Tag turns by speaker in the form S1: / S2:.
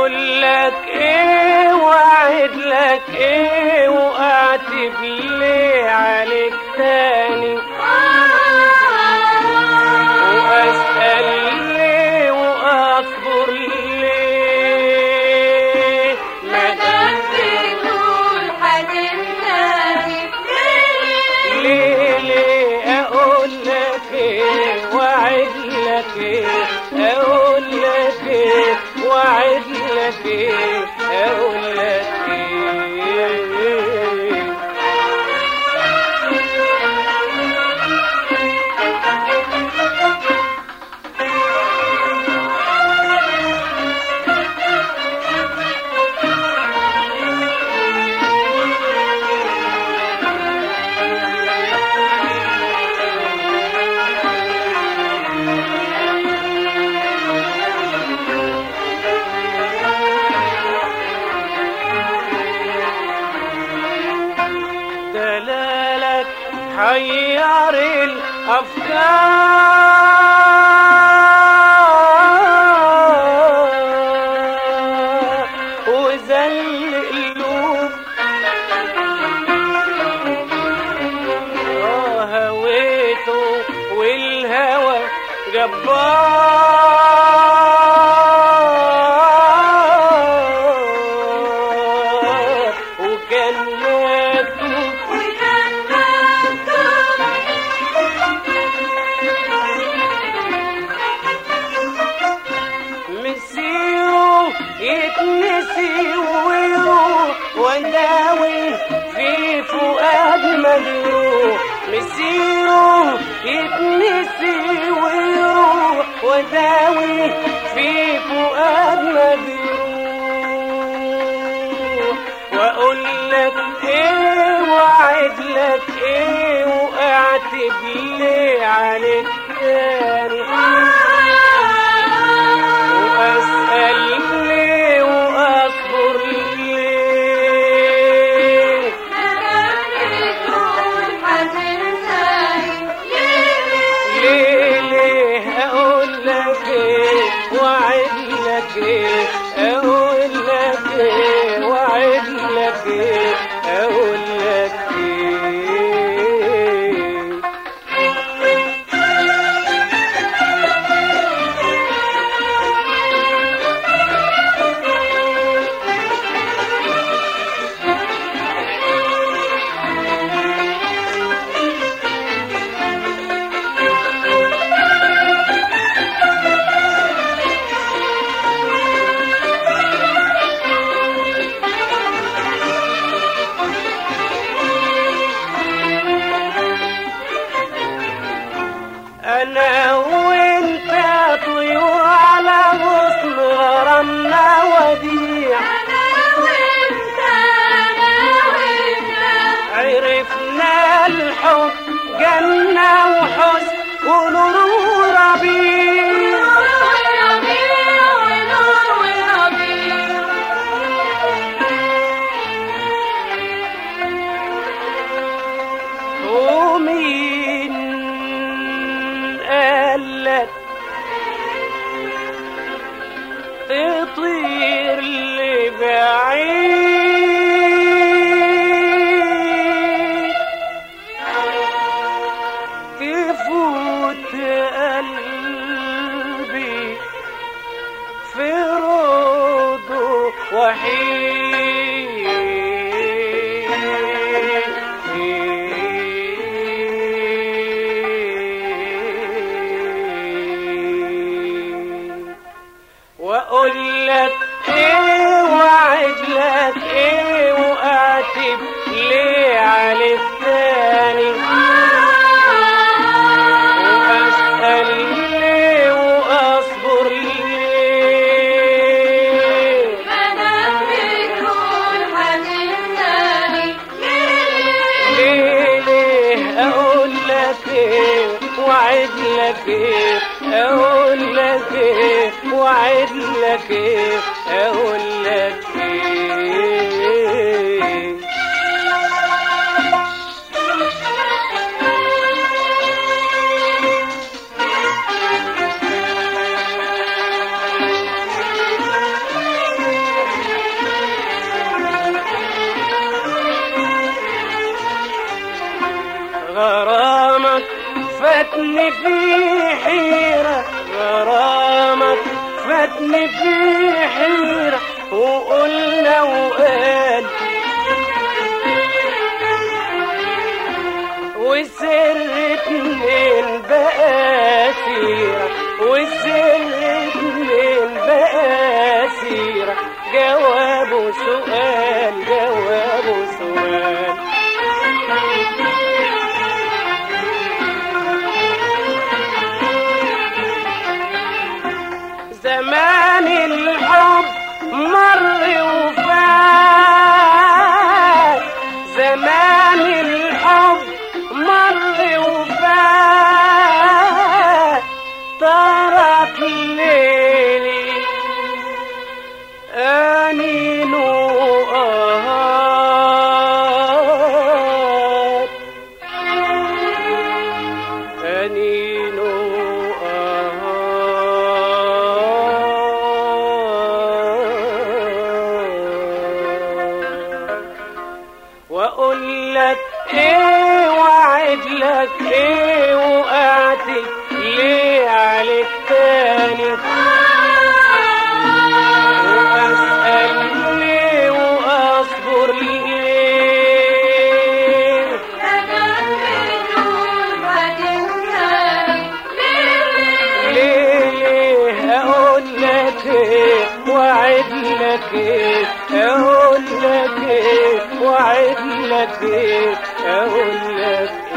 S1: واقول لك ايه واعد لك ايه واعتب ليه عليك تاني واسال ليه واصبر ليه ما
S2: مدام بتقول هتمنعني
S1: ليه ليه اقول لك ايه واعد لك ايه اقول لك ايه واعد لك ايه اقول لك ايه دلالك حير الأفكار وذل قلوب آه هويته والهوى جبار وكان مكتوب مسيره يتنسي ويروح وداوي في فؤاد مجروح مسيره يتنسي ويروح وداوي في فؤاد مجروح واقول لك ايه واعد لك ايه واعتب ليه عليك تاني واسال ليه واصبر ليه ليه ليه اقول لك ايه واعد لك ايه اقول لك ايه واعد لك ايه اقول لك ايه انا وانت طيور على غصن غرامنا وديع عرفنا الحب جنة وحسن ونور ربيع ومين قالك تطير لبعيد تفوت قلبي في روضه وحيد واقول لك ايه واعد لك ايه واعتب ليه على الثاني واسال ليه واصبر ليه ليه ليه اقول لك ايه واعد لك ايه اقول لك ايه واعد لك ايه اقول لك ايه فاتني في حيرة غرامك فاتني في حيرة وقلنا وقال وسر اتنين بقى سيرة وسر اتنين بقى سيرة جوابه سؤال جوابه سؤال زمان الحب مر وفات زمان الحب مر وفات ترك ليلي أنين وآهات أنين وآهات واقول لك ايه واعد لك ايه وقعت ليه عليك تاني واسال ليه واصبر ليه ليه ليه اقول لك ايه واعد لك ايه اقول لك ايه واعد لك ايه اقول لك